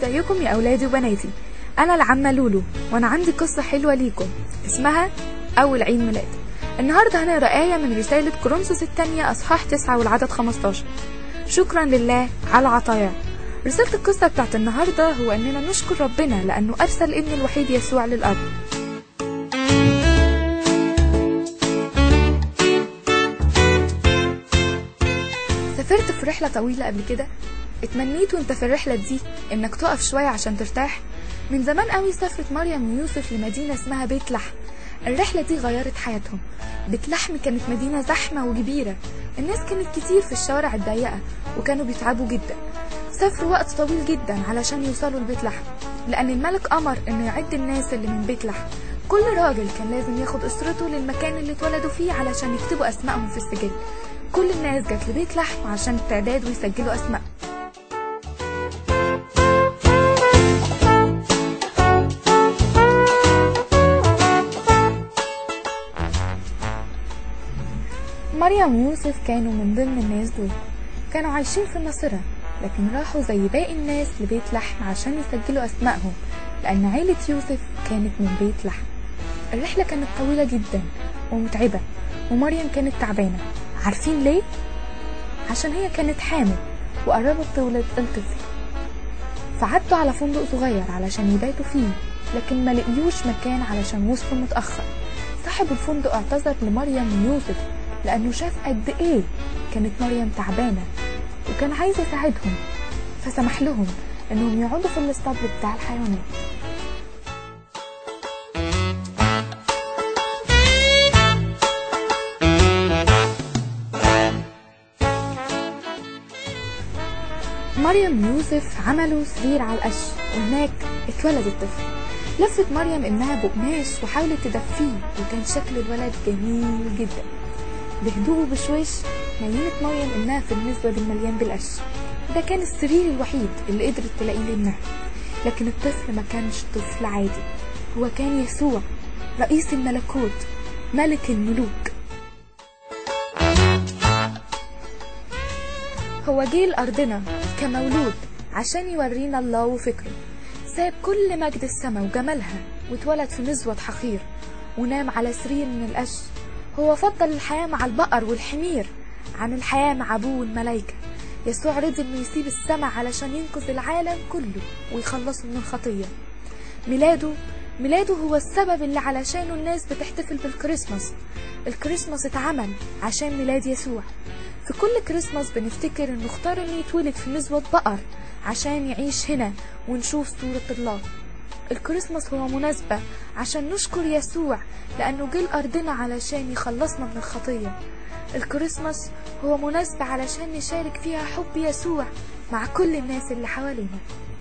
ازيكم يا اولادي وبناتي انا العمه لولو وانا عندي قصه حلوه ليكم اسمها اول عيد ميلاد النهارده هنقرا ايه من رساله كورنثوس الثانيه اصحاح 9 والعدد 15 شكرا لله على عطاياه رسالة القصة بتاعت النهاردة هو إننا نشكر ربنا لأنه أرسل ابن الوحيد يسوع للأرض سافرت في رحلة طويلة قبل كده اتمنيت وانت في الرحلة دي انك تقف شوية عشان ترتاح من زمان قوي سافرت مريم ويوسف لمدينة اسمها بيت لحم الرحلة دي غيرت حياتهم بيت لحم كانت مدينة زحمة وكبيرة الناس كانت كتير في الشوارع الضيقة وكانوا بيتعبوا جدا سافروا وقت طويل جدا علشان يوصلوا لبيت لحم لأن الملك أمر إنه يعد الناس اللي من بيت لحم كل راجل كان لازم ياخد أسرته للمكان اللي اتولدوا فيه علشان يكتبوا أسمائهم في السجل كل الناس جت لبيت لحم عشان التعداد ويسجلوا أسمائهم مريم ويوسف كانوا من ضمن الناس دول كانوا عايشين في الناصرة لكن راحوا زي باقي الناس لبيت لحم عشان يسجلوا أسمائهم لأن عيلة يوسف كانت من بيت لحم الرحلة كانت طويلة جدا ومتعبة ومريم كانت تعبانة عارفين ليه؟ عشان هي كانت حامل وقربت تولد الطفل فعدوا على فندق صغير علشان يباتوا فيه لكن ما لقيوش مكان علشان وصلوا متأخر صاحب الفندق اعتذر لمريم ويوسف لأنه شاف قد إيه كانت مريم تعبانة وكان عايز يساعدهم فسمح لهم إنهم يقعدوا في الاسطبل بتاع الحيوانات مريم ويوسف عملوا سرير على القش وهناك اتولد الطفل لفت مريم ابنها بقماش وحاولت تدفيه وكان شكل الولد جميل جدا بهدوء وبشويش نيمت مريم ابنها في المزود المليان بالقش ده كان السرير الوحيد اللي قدرت تلاقيه لابنها لكن الطفل ما كانش طفل عادي هو كان يسوع رئيس الملكوت ملك الملوك هو جه لأرضنا كمولود عشان يورينا الله وفكره ساب كل مجد السماء وجمالها واتولد في مزود حقير ونام على سرير من القش هو فضل الحياة مع البقر والحمير عن الحياة مع أبوه والملايكة يسوع رضي إنه يسيب السماء علشان ينقذ العالم كله ويخلصه من الخطية ميلاده ميلاده هو السبب اللي علشانه الناس بتحتفل بالكريسماس الكريسماس اتعمل عشان ميلاد يسوع في كل كريسماس بنفتكر انه اختار انه يتولد في مزود بقر عشان يعيش هنا ونشوف صورة الله الكريسماس هو مناسبة عشان نشكر يسوع لأنه جه لأرضنا علشان يخلصنا من الخطية الكريسماس هو مناسبة علشان نشارك فيها حب يسوع مع كل الناس اللي حوالينا